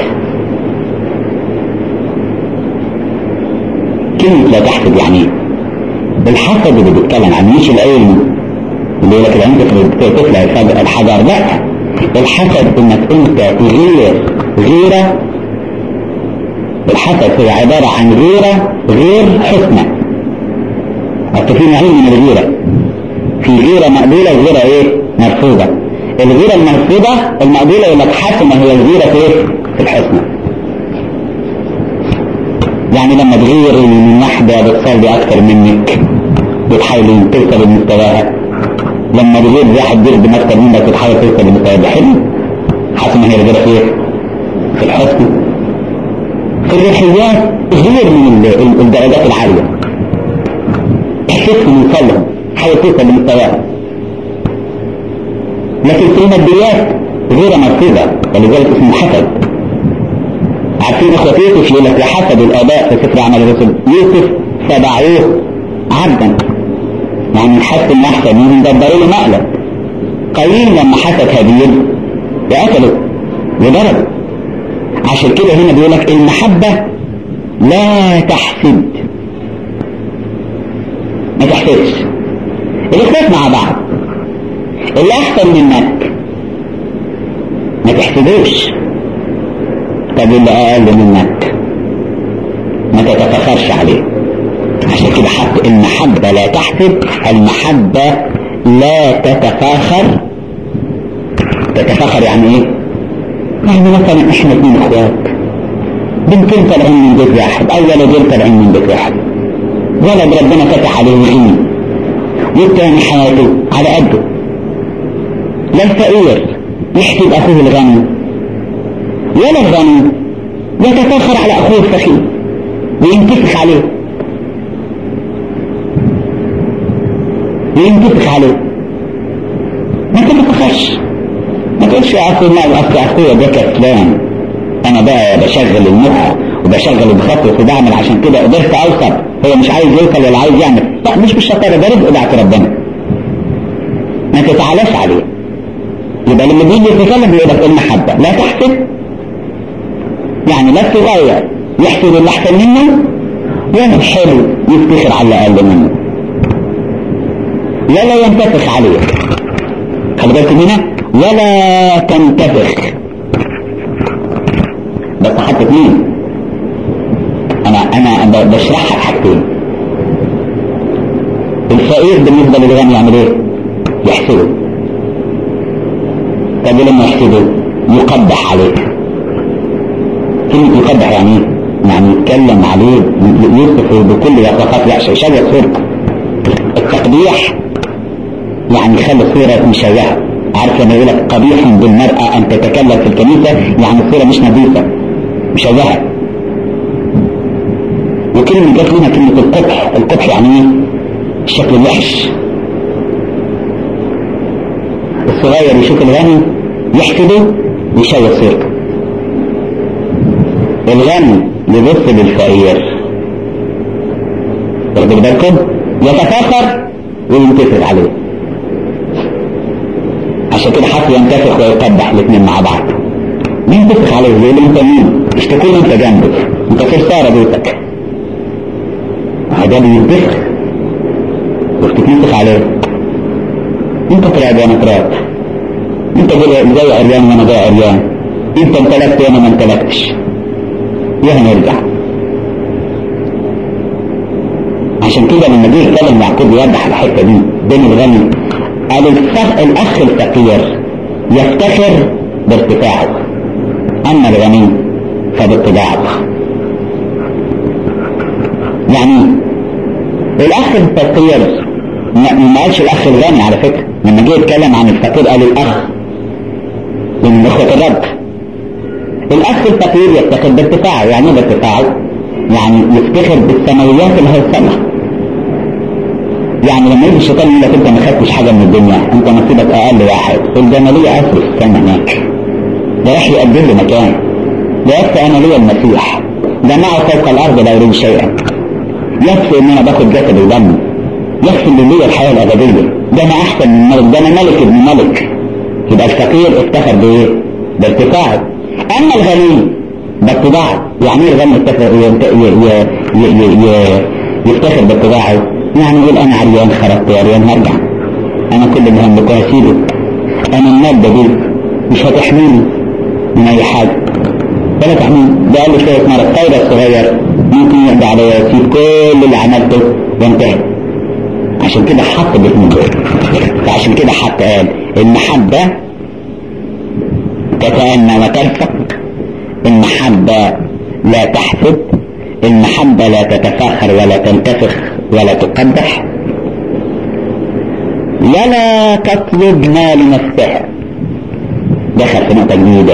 Speaker 1: كلمة لا تحسد يعني ايه؟ الحسد اللي بيتكلم عن مش العلم اللي يقول لك العلم تفلع الحجر لا الحسد انك انت غير غيرة الحسد هو عبارة عن غيرة غير حسنة أصل في نوعين من الغيرة في غيرة مقبولة وغيرة ايه مرفوضة الغيرة المرفوضة المقبولة يقول لك حسنة هي الغيرة في ايه في الحسنة يعني لما تغير من واحدة بتصلي أكثر منك بتحاول توصل لمستواها لما تغير واحد بيخدم أكثر منك بتحاول توصل لمستواها ده حلو حسنة هي الغيرة في ايه في الحسنة في الروحيات غير من الدرجات العالية احسسهم وصلهم حاول توصل لمستواها لكن في الماديات غير مرفوضة ولذلك اسمه حسد عارفين اخوة يوسف يقول لك وحسد الاباء في سفر اعمال الرسل يوسف فبعوه عبدا يعني حس ان احسن منهم دبروا له مقلب قايين لما حسد هابيل وقتله وضربه عشان كده هنا بيقول لك المحبة لا تحسد ما تحسدش الاخوات مع بعض اللي احسن منك ما تحسدوش طب اللي اقل منك ما تتفخرش عليه عشان كده حط المحبة لا تحسد المحبة لا تتفاخر تتفاخر يعني ايه يعني مثلا احنا اثنين اخوات بنتين طالعين من بيت واحد او ولدين طالعين من بيت واحد ولد ربنا فتح عليه غني والتاني حياته على قده لا الفقير يحسد اخوه الغني ولا الغني يتفاخر على اخوه الفقير وينتفخ عليه وينتفخ عليه ما تتفخرش ما تقولش يا اخي ما اصل اخويا ده كسلان انا بقى بشغل المخ وبشغل بخطط وبعمل عشان كده قدرت اوصل هو مش عايز يوصل ولا عايز يعمل لا مش بالشطاره ده رزق بتاعت ربنا ما تتعالاش عليه يبقى لما بيجي يتكلم بيقول لك المحبه لا تحسد يعني لا الصغير يحسد اللي احسن منه ولا الحلو يفتخر على اللي اقل منه ولا ينتفخ عليه خلي بالكم هنا ولا تنتفخ بس حتى اثنين انا انا بشرحها بحاجتين الفقير بالنسبه للغني يعمل ايه؟ يحسده طب لما يحسده يقبح عليه كلمة يقبح يعني ايه؟ يعني يتكلم عليه يوصفه بكل وصفات وحشة يشوه صورته التقبيح يعني يخلي صورة مشوهة عارف لما يقول لك قبيح بالمرأة أن تتكلم في الكنيسة يعني الصورة مش نظيفة مشوهة وكلمة جت منها كلمة القبح القبح يعني ايه؟ الشكل الوحش الصغير يشوف الغني يحسده ويشوه صورته الغني يبص للفقير واخدين بالكم يتفاخر وينتصر عليه عشان كده حتى ينتفخ ويقبح الاثنين مع بعض ينتفخ عليه يقول له انت مين اشتكوا انت جنبي انت سرسارة بيتك هذا بينتفخ وتتنفخ عليه انت طلعت وانا طلعت انت زي عريان وانا زي عريان انت امتلكت وانا ما امتلكتش يا نرجع عشان كده لما جه يتكلم يعقوب يوضح الحته دي بين الغني قال الفخ الاخ الفقير يفتخر بارتفاعه اما الغني فباتباعه يعني الاخ الفقير ما قالش الاخ الغني على فكره لما جه يتكلم عن الفقير قال الاخ من اخوه الرب الاخ الفقير يفتخر بارتفاعه يعني ايه بارتفاعه يعني يفتخر بالسماويات اللي هيوصلها يعني لما يجي الشيطان يقول لك انت ما خدتش حاجه من الدنيا انت نصيبك اقل واحد الجماليه اصل كان هناك ده راح يقدم له مكان ده يكفي انا ليا المسيح ده معه فوق الارض لا يريد شيئا يكفي ان انا باخد جسد ودم يكفي ان ليا الحياه الابديه ده انا احسن من ملك ده انا ملك ابن ملك يبقى الفقير افتخر بايه؟ بارتفاعه اما الغني باتباعه يعني ايه الغني يفتخر يفتخر باتباعه يعني يقول انا عريان خرجت عريان هرجع انا كل اللي هملكه هسيبه انا المادة دي مش هتحميني من اي حاجة ولا تحميني ده قال لي شوية مرة الطايرة الصغير ممكن يقضي عليا ويسيب كل اللي عملته وانتهى عشان كده حط الاثنين دول فعشان كده حط قال المحبة تتأنى وترفق المحبة لا تحسد المحبة لا تتفاخر ولا تنتفخ ولا تقدح ولا تطلب ما لنفسها دخل في نقطة جديدة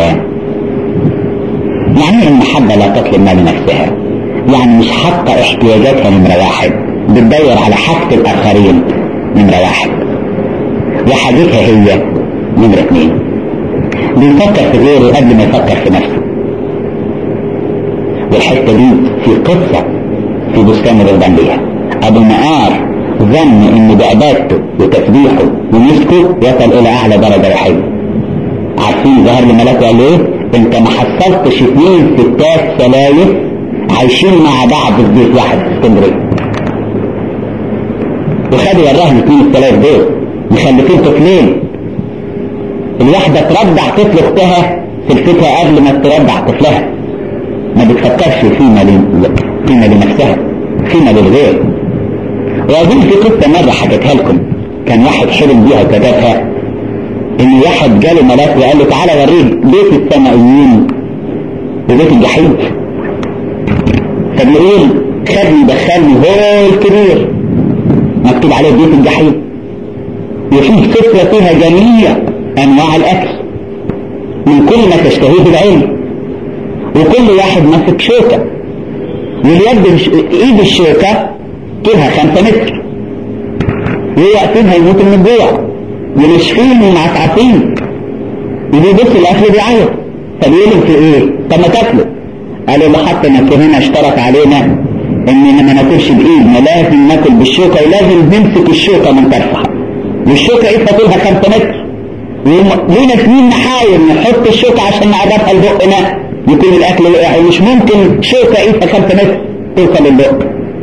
Speaker 1: يعني ايه المحبة لا تطلب ما لنفسها يعني مش حاطة احتياجاتها نمرة واحد بتدور على حاجة الآخرين نمرة واحد وحاجتها هي نمرة اثنين بيفكر في غيره قبل ما يفكر في نفسه والحتة دي في قصة في بستان الربانية أبو نقار ظن إن بعبادته وتسبيحه ومسكه يصل إلى أعلى درجة وحيدة عارفين ظهر لملاك قال إيه؟ أنت ما حصلتش اثنين ستات سلايف عايشين مع بعض في بيت واحد في اسكندرية وخدوا وراهم اثنين السلايف دول مخلفين طفلين الواحدة ترضع طفل اختها سلفتها قبل ما ترضع طفلها ما بتفكرش فيما فيما لنفسها فيما للغير وأظن في قصة مرة حكيتها لكم كان واحد حلم بيها وكتبها إن واحد جاله ملاك وقال له تعالى وريك بيت السمائيين وبيت الجحيم فبيقول خدني دخلني هول كبير مكتوب عليه بيت الجحيم وفيه سفرة فيها جميع أنواع الأكل من كل ما تشتهيه العلم وكل واحد ماسك شوكة واليد مش... ايد الشوكة طولها خمسة متر ويقفين هيموتوا من الجوع ونشفين ومعتعفين وبيبص الاكل بيعيط فبيقولوا في ايه؟ طب ما تاكلوا قالوا له حتى انك هنا اشترك علينا اننا ما ناكلش بايدنا لازم ناكل بالشوكه ولازم نمسك الشوكه من طرفها والشوكه ايه طولها خمسة متر ولينا سنين نحاول نحط الشوكه عشان نعرفها لبقنا يكون الاكل وقع ومش ممكن شوكه ايدها خمسة متر توصل للبق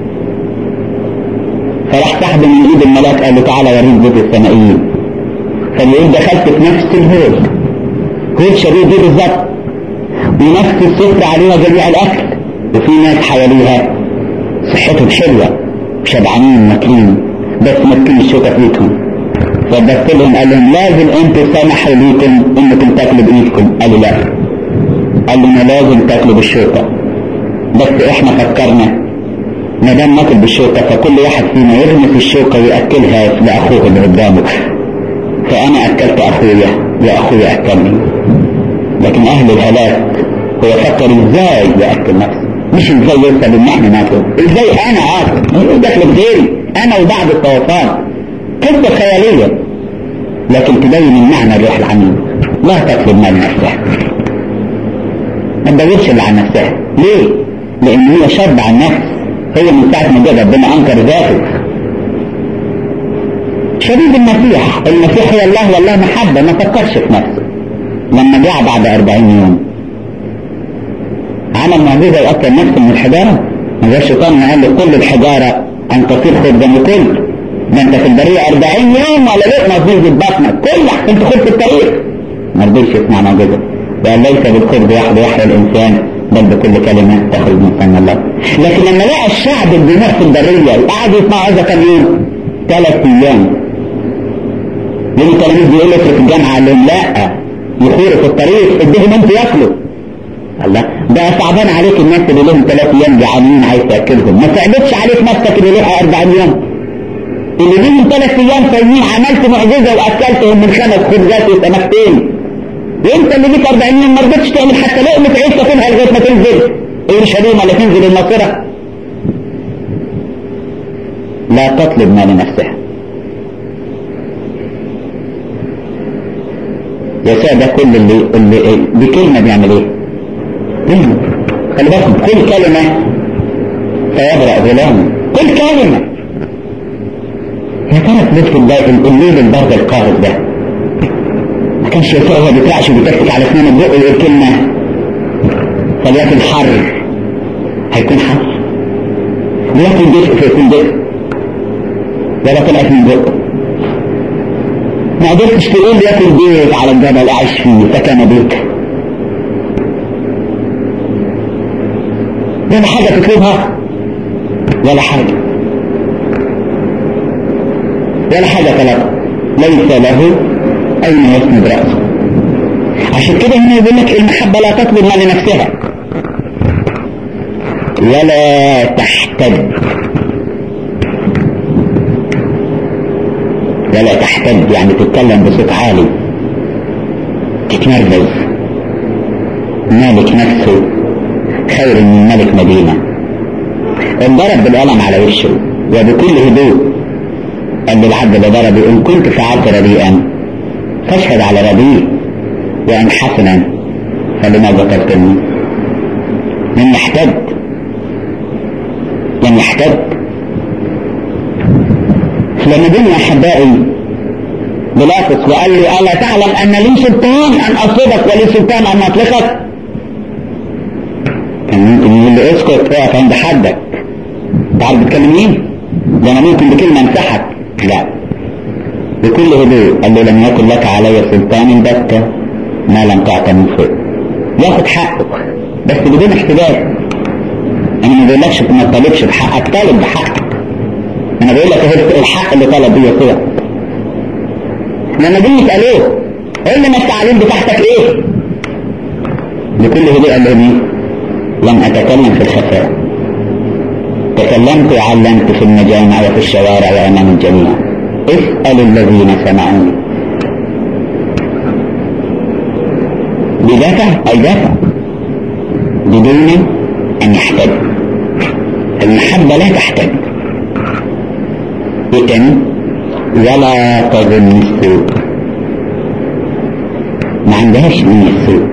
Speaker 1: فراح سحب من ايد الملاك قال له تعالى وريك بيت السمائيين فبيقول دخلت في نفس الهول هول شبيه دي بالظبط ونفس السفرة عليها جميع الاكل وفي ناس حواليها صحتهم حلوه شبعانين ماكلين بس ماسكين الشوكه في ايدهم فبص لهم قال لهم لازم انتوا سمحوا ليكم انكم تاكلوا بايدكم قالوا لا قال لنا لازم تاكلوا بالشوكه بس احنا فكرنا ما دام ناكل بالشوكه فكل واحد فينا يغمس الشوكه وياكلها لاخوه اللي قدامه فانا اكلت اخويا واخويا اكلني لكن اهل الهلاك هو فكر ازاي ياكل نفسه مش ازاي يوصل ان احنا ناكل ازاي انا اكل داخل غيري انا وبعض الطوفان قصه خياليه لكن تبين المعنى الروح العميق لا تطلب مال نفسها ما تدورش اللي عن نفسها ليه؟ لان هي شاب عن نفس هي من ساعه ما جه ربنا انكر ذاته شديد المسيح المسيح هو الله والله محبه ما فكرش في نفسه لما جاء بعد 40 يوم عمل معجزه يقتل نفسه من الحجاره ما جاء الشيطان قال له كل الحجاره ان تصير خبزا وكل ده انت في البريه 40 يوم ولا لقمه في بطنك كل عشان تدخل في الطريق ما رضيش يسمع معجزه وقال ليس بالخبز وحده يحيا الانسان بل بكل كلمه تخرج من فم الله لكن لما لقى الشعب الجموع في البريه وقعدوا يسمعوا هذا كم يوم ثلاث ايام لان التلاميذ بيقولوا في الجامعه قال لهم لا يخوروا في الطريق اديهم انتوا ياكلوا الله ده صعبان عليك الناس اللي لهم ثلاث ايام جعانين عايز تاكلهم ما صعبتش عليك نفسك اللي لها 40 يوم اللي ليهم ثلاث ايام صايمين عملت معجزه واكلتهم من خمس خبزات وسمكتين وانت اللي ليك 40 يوم ما رضيتش تعمل حتى لقمه عيش تاكلها لغايه ما تنزل اورشليم ولا تنزل الناصره لا تطلب ما لنفسها يا سادة كل اللي, اللي بكلمة بيعمل ايه كلمة خلي بالكم كل كلمة سيبرأ ظلام كل كلمة يا ترى في مثل الليل البرد القارس ده ما كانش يسوع هو بيترعش وبيتكتك على اسنان البق ويقول كلمة فليكن حر هيكون حر ليكن دفء فيكون دفء ولا طلعت من بقه ما قدرتش تقول ياكل بيت على الجبل اعيش فيه سكن بيت ولا حاجة تطلبها ولا حاجة ولا حاجة طلبها ليس له أين يسند رأسه عشان كده هنا يقول لك المحبة لا تطلب ما لنفسها ولا تحتج ولا تحتج يعني تتكلم بصوت عالي تتنرفز مالك نفسه خير من ملك مدينة انضرب بالقلم على وشه وبكل هدوء قال للعبد اللي ضربه إن كنت فعلت رديئا فاشهد على رديء وإن حسنا فلماذا قتلتني من يحتد من يحتد لما دنيا أحبائي بلاطس وقال له ألا تعلم أن لي سلطان أن أصلبك ولي سلطان أن أطلقك كان ممكن يقول له اسكت اقف عند حدك انت عارف بتكلم مين؟ ده انا ممكن بكلمه امسحك لا بكل هدوء قال له لم يكن لك علي سلطان بتة ما لم تعطى من فوق ياخد حقه بس بدون احتجاج انا ما بقولكش ما تطالبش بحقك طالب بحقك انا بقول لك اهو الحق اللي طلب بيه يسوع لما دي يسالوه قول لنا التعليم بتاعتك ايه بكل هدوء قال لهم ايه لم أتكلم في الخفاء تكلمت وعلمت في المجامع وفي الشوارع وأمام الجميع اسأل الذين سمعوني بدافع أي دافع بدون أن يحتج المحبة لا تحتج إذن ولا تظن السوء ما عندهاش من السوء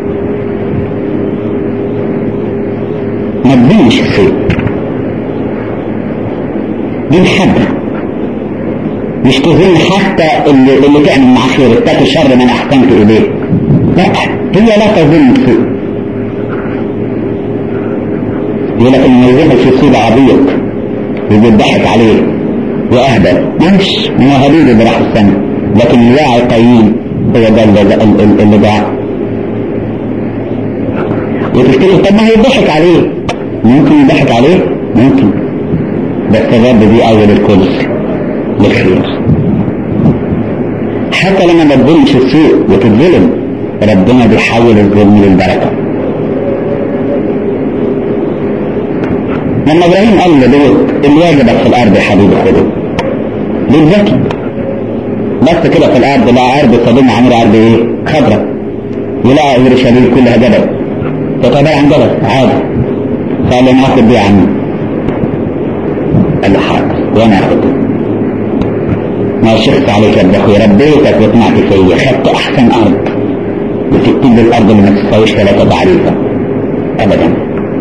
Speaker 1: ما تظنش السوء دي محبة مش تظن حتى اللي, اللي تعمل مع خير اتقي شر من احسنت اليه لا هي لا تظن السوء يقول لك ان يظن في السوء عبيط وبيضحك عليه واهبل ماشي ما هو هبيل اللي راح السنة لكن الواعي قيم هو ده اللي, اللي ضاع وتفتكر طب ما هيضحك عليه ممكن يضحك عليه ممكن بس الرب دي اول الكل للخير حتى لما ما تظلمش السوء وتتظلم ربنا بيحول الظلم للبركة لما ابراهيم قال للوط اللي واجبك في الارض يا حبيبي خده للذكي بس كده في الارض لا ارض صدوم عمر ارض ايه خضراء يلاقي اورشليم كلها جبل تعتبر عن جبل عادي قال له ناخد دي عني قال له حاضر وانا اخده ما شخص عليك يا اخوي ربيتك وطمعت فيا خدت احسن ارض وسبتين لي الارض اللي ما تساويش ثلاثه ضعيفه ابدا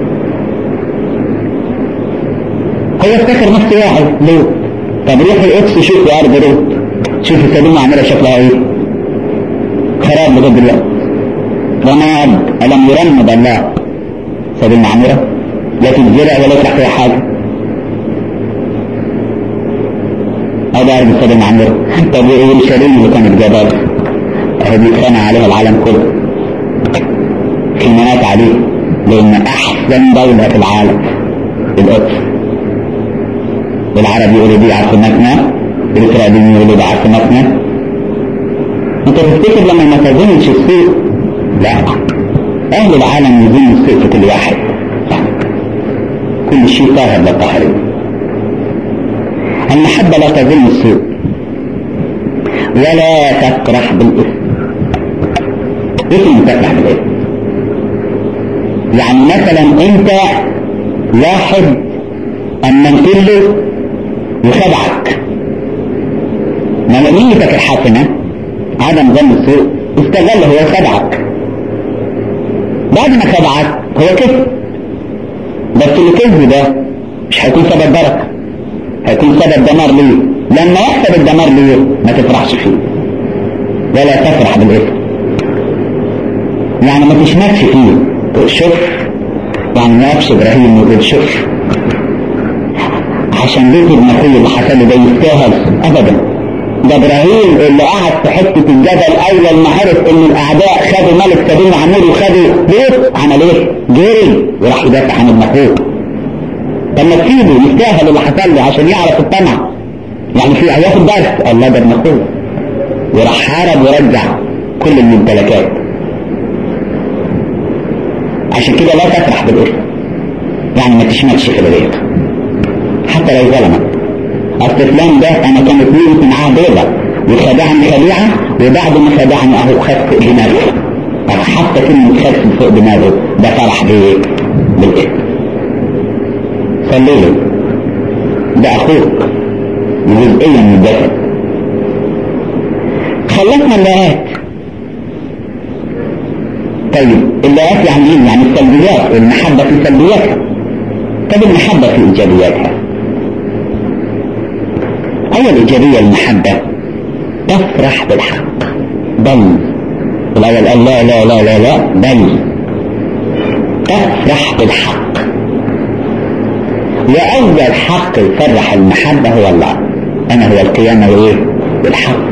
Speaker 1: هو افتكر نفسه واحد لوط طب روح القدس شوفوا ارض لوط شوفوا سليمة عامله شكلها ايه خراب لغايه دلوقتي رماد الم يرمد الله سليمة عامره لا تتزرع ولا يطلع فيها حاجه هذا أرض سليم عمرو طب اورشليم اللي كانت جبل اهو بيتخانق عليها العالم كله خناقات عليه لان احسن دولة في العالم القدس العرب يقولوا دي عاصمتنا الاسرائيليين يقولوا دي عاصمتنا انت تفتكر لما ما تظنش السوء لا اهل العالم يظن السوء في كل واحد كل شيء طاهر لا طاهرين المحبة لا تظن السوء ولا تفرح بالإثم إثم تفرح بالإثم يعني مثلا أنت واحد أمنت له وخدعك ما نيتك الحسنة عدم ظن السوء استغل هو خدعك بعد ما خدعك هو كذب بس الكذب ده مش هيكون سبب بركة هيكون سبب دمار ليه لما يحصل الدمار ليه ما تفرحش فيه ولا تفرح بالإثم يعني ما تشمتش فيه تقول شوف يعني ما يقفش ابراهيم يقول شوف عشان ليه ابن اخوي اللي حصل له ده يستاهل ابدا ده ابراهيم اللي قعد في حته الجبل اول ما عرف ان الاعداء خدوا ملك سبيل عمور وخدوا لوط عمل ايه؟ جري وراح يدافع عن ابن اخوه طب ما تسيبه يستاهل اللي حصل له عشان يعرف الطمع يعني في هياخد درس قال لا ده ابن اخوه وراح حارب ورجع كل الممتلكات عشان كده لا تفرح بالاسم يعني ما تشمتش في الغير حتى لو ظلمك اصل فلان ده انا كانت نيتي معاه بيضة وخدعني خديعة وبعد ما خدعني اهو خد فوق دماغه حتى كلمة خد فوق دماغه ده فرح بايه؟ بالاسم صلي له ده اخوك جزئية من الجسد خلصنا اللاءات طيب اللاءات يعني ايه؟ يعني السلبيات المحبة في سلبياتها طب المحبة في ايجابياتها أول إيجابية المحبة تفرح بالحق بل الأول قال لا لا لا لا لا بل تفرح بالحق وأول حق يفرح المحبة هو الله أنا هو القيامة وإيه بالحق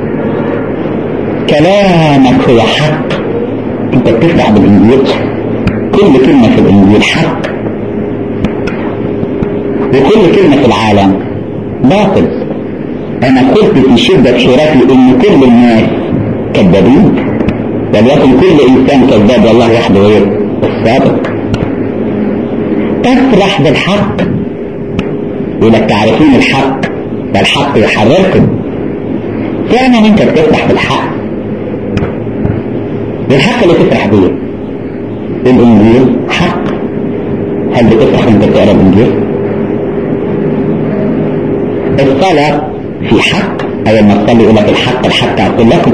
Speaker 1: كلامك هو حق أنت بتفرح بالإنجيل كل كلمة في الإنجيل حق وكل كلمة في العالم باطل انا قلت في شدة حيرتي ان كل الناس كذابين وليكن كل انسان كذاب والله وحده غير الصادق تفرح بالحق يقول لك تعرفون الحق فالحق يحرركم فعلا انت بتفرح بالحق بالحق اللي تفرح بيه الانجيل حق هل بتفرح وانت بتقرا الانجيل؟ الصلاة في حق أول ما تصلي يقول لك الحق الحق أقول لكم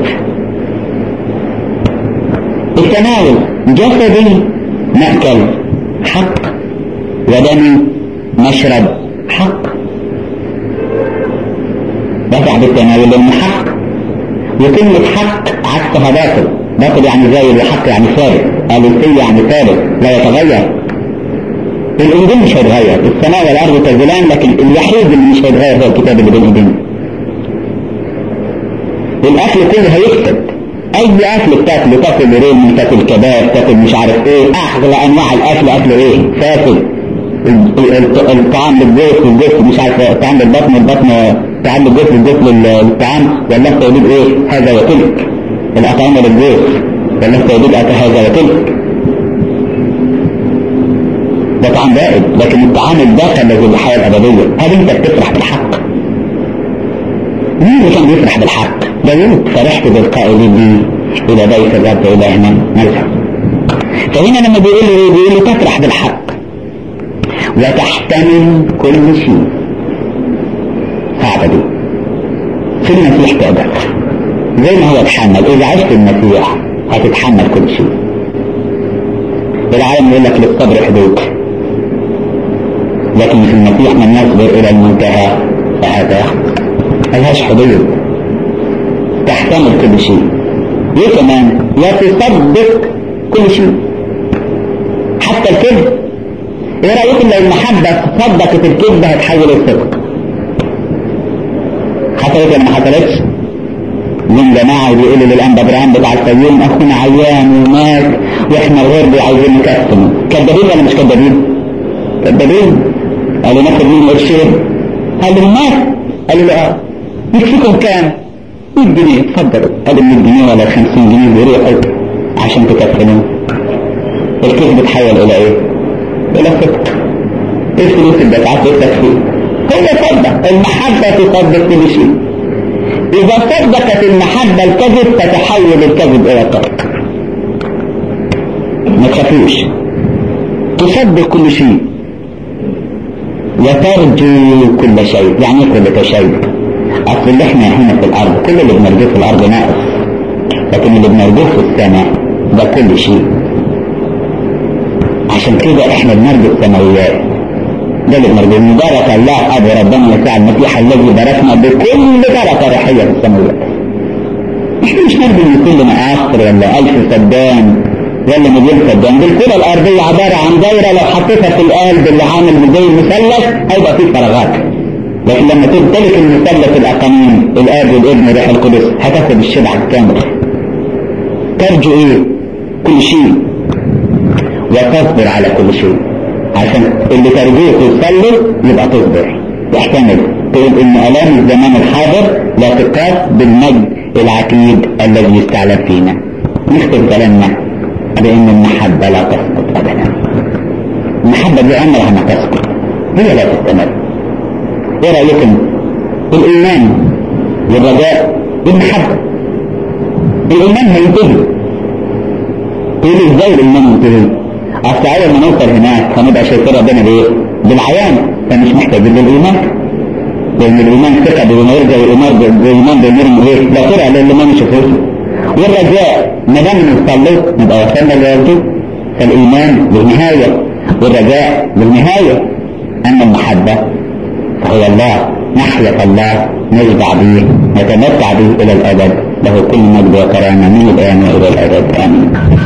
Speaker 1: التناول جسدي مأكل حق ودمي مشرب حق دفع بالتناول لأنه حق وكلمة حق عكسها باطل باطل يعني زي وحق يعني ثابت ألوثية يعني ثابت لا يتغير الانجيل مش هيتغير السماء والارض تزولان لكن الوحيد اللي مش هيتغير هو الكتاب اللي بين ايدينا الاكل كله هيكسب اي اكل بتاكله تاكل ريم تاكل كباب تاكل مش عارف ايه اغلى انواع الاكل اكل ايه فاسد الطعام للجوف للجوف مش عارف الطعام للبطن البطن طعام للجوف للجوف للطعام ولا انت يجيب ايه هذا وتلك الاطعمه للجوف ولا انت يجيب هذا وتلك ده طعام بائد لكن الطعام الباقي الذي للحياة الأبدية هل أنت بتفرح بالحق؟ مين اللي كان بيفرح بالحق؟ داوود فرحت بالقائلين لي إلى بيت الرب إلهنا نذهب فهنا لما بيقول له بيقول له تفرح بالحق وتحتمل كل شيء صعبة دي في المسيح تقدر زي ما هو اتحمل إذا عشت المسيح هتتحمل كل شيء العالم يقول لك للصبر حدود لكن في المسيح من يصبر الى المنتهى فهذا ملهاش حدود تحتمل كل شيء ايه كمان وتصدق كل شيء حتى الكذب ايه رايكم لو المحبه صدقت الكذب هتحول الصدق حصلت ولا ما حصلتش من جماعة بيقولوا للأنبا إبراهيم بتاع الفيوم أخونا عيان ومات وإحنا الغرب عايزين نكتم كذابين ولا مش كذابين؟ كذابين قالوا ناخد منه قرشين قال له مات قالوا له اه يكفيكم كام؟ 100 جنيه اتفضلوا ادي 100 جنيه ولا 50 جنيه بيروحوا عشان تكفلوه الكذب اتحول الى ايه؟ الى صدق ايه الفلوس اللي دفعت ايه التكفير؟ هي صدق المحبة تصدق كل شيء إذا صدقت المحبة الكذب تتحول الكذب إلى صدق ما تخافوش تصدق كل شيء وترجو كل شيء يعني ايه كل شيء اصل اللي احنا هنا في الارض كل اللي بنرجوه في الارض ناقص لكن اللي بنرجوه في السماء ده كل شيء عشان كده احنا بنرجو السماويات ده اللي بنرجوه مبارك الله ابو ربنا يسوع المسيح الذي باركنا بكل بركه روحيه في السماويات احنا مش نرجو ان كل مقاصر ولا الف سدان ولا مليون فدان دي الكرة الأرضية عبارة عن دايرة لو حطيتها في القلب اللي عامل زي المثلث هيبقى فيه فراغات لكن لما تمتلك المثلث الأقانيم الآب والابن والروح القدس هتاخد الشبع الكامل ترجو إيه؟ كل شيء وتصبر على كل شيء عشان اللي ترجوه توصل يبقى تصبر واحتمل تقول إن آلام الزمان الحاضر لا تقاس بالمجد العتيد الذي يستعلم فينا نختم كلامنا بأن المحبة لا تسقط أبدا المحبة دي عمرها ما تسقط هي لا تستمر ايه رأيكم الإيمان والرجاء بالمحبة الإيمان هينتهي تقول ازاي الإيمان ينتهي أصل أول ما نوصل هناك هنبقى شايفين ربنا بإيه؟ بالعيان فمش محتاجين للإيمان لأن الإيمان ثقة بما يرجع الإيمان بالإيمان بأمور إيه؟ لا ترى للي ما نشوفوش والرجاء ما دام نصلي نبقى وصلنا للرجاء فالايمان بالنهايه والرجاء بالنهايه اما المحبه فهو الله نحيا الله نشبع به نتمتع به الى الابد له كل مجد وكرامه من الان والى الابد امين